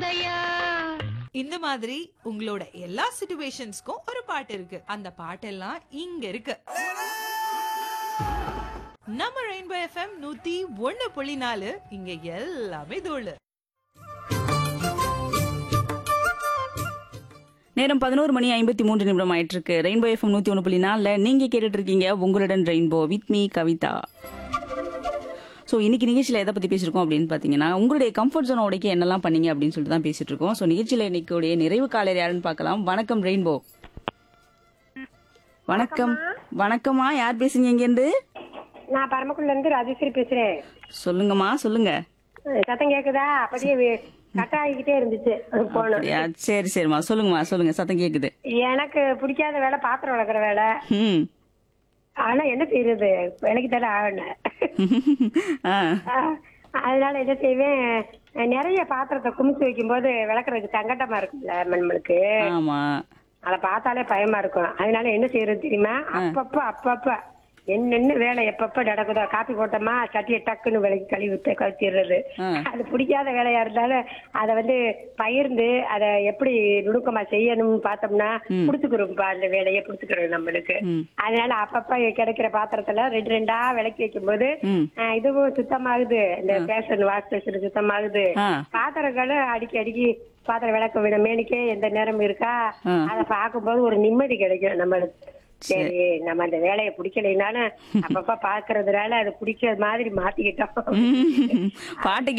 யசோதையா இந்த மாதிரி உங்களோட எல்லா சிச்சுவேஷன்ஸ்க்கும் ஒரு பாட்டு இருக்கு அந்த பாட்டெல்லாம் இங்க இருக்கு நம்ம ரெயின்போ எஃப்எம் நூத்தி ஒண்ணு புள்ளி நாலு இங்க எல்லாமே தோழு நேரம் பதினோரு மணி ஐம்பத்தி மூன்று நிமிடம் ஆயிட்டு இருக்கு ரெயின்போ எஃப்எம் நூத்தி ஒன்று புள்ளி நாலுல நீங்க கேட்டுட்டு இருக்கீங்க உங்களுடன் rainbow with me Kavitha so இன்னைக்கு நிகழ்ச்சியில் எதை பத்தி பேசியிருக்கோம் அப்படின்னு பார்த்தீங்கன்னா உங்களுடைய கம்ஃபர்ட் ஜோன் உடைக்க என்னெல்லாம் பண்ணீங்க அப்படின்னு சொல்லிட்டு தான் பேசிட்டு இருக்கோம் ஸோ நிகழ்ச்சியில் இன்னைக்குடைய நிறைவு காலையில் யாருன்னு பார்க்கலாம் வணக்கம் ரெயின்போ வணக்கம் வணக்கம்மா யார் பேசுறீங்க இங்கேருந்து நான் பரமக்குள்ள இருந்து ராஜேஸ்வரி பேசுறேன் சொல்லுங்கம்மா சொல்லுங்க அஹ் சத்தம் கேக்குதா அப்படியே வே- கட் ஆகிக்கிட்டே இருந்துச்சு போன அப்படியா? சரி சரிம்மா சொல்லுங்கம்மா சொல்லுங்க சத்தம் கேக்குது எனக்கு பிடிக்காத வேலை பாத்திரம் வளர்க்குற வேலை ம் ஆனா என்ன செய்யறது எனக்கு தர ஆகணும் ஆ அதனால என்ன செய்வேன் நிறைய பாத்திரத்தை குமிச்சு வைக்கும்போது விளக்குறதுக்கு சங்கட்டமா இருக்குல்ல நம்மளுக்கு ஆமா அதை பார்த்தாலே பயமா இருக்கும் அதனால என்ன செய்யறது தெரியுமா அப்பப்ப அப்பப்ப என்னென்ன வேலை எப்பப்ப நடக்குதோ காப்பி போட்டோமா சட்டியை டக்குன்னு விலைக்கு கழுவி விட்டு கழிச்சிடுறது ஆ. அது பிடிக்காத வேலையா இருந்தாலும் அதை வந்து பகிர்ந்து அதை எப்படி நுணுக்கமா செய்யணும்னு பார்த்தோம்னா புடிச்சுக்கிறோம்ப்பா அந்த வேலையை புடிச்சுக்கிறோம் நம்மளுக்கு ம். அதனால அப்பப்ப கிடைக்கிற பாத்திரத்துல ரெண்டு ரெண்டா விளக்கி வைக்கும்போது ம். ஆ, இதுவும் சுத்தமாகுது இந்த பேஷன் வாஷ் பேஷன் சுத்தமாகுது ஆ. பாத்திரங்களும் அடிக்கி அடிக்கி பாத்திரம் விளக்க விட மேனிக்கே எந்த நேரம் இருக்கா ஆ. அதை பார்க்கும்போது ஒரு நிம்மதி கிடைக்கும் நம்மளுக்கு சரி நம்ம அந்த வேலையை பிடிக்கலைனாலும் அப்பப்ப பாக்குறதுனால அது பிடிக்கிற மாதிரி மாத்திக்கிட்டோம் பாட்டு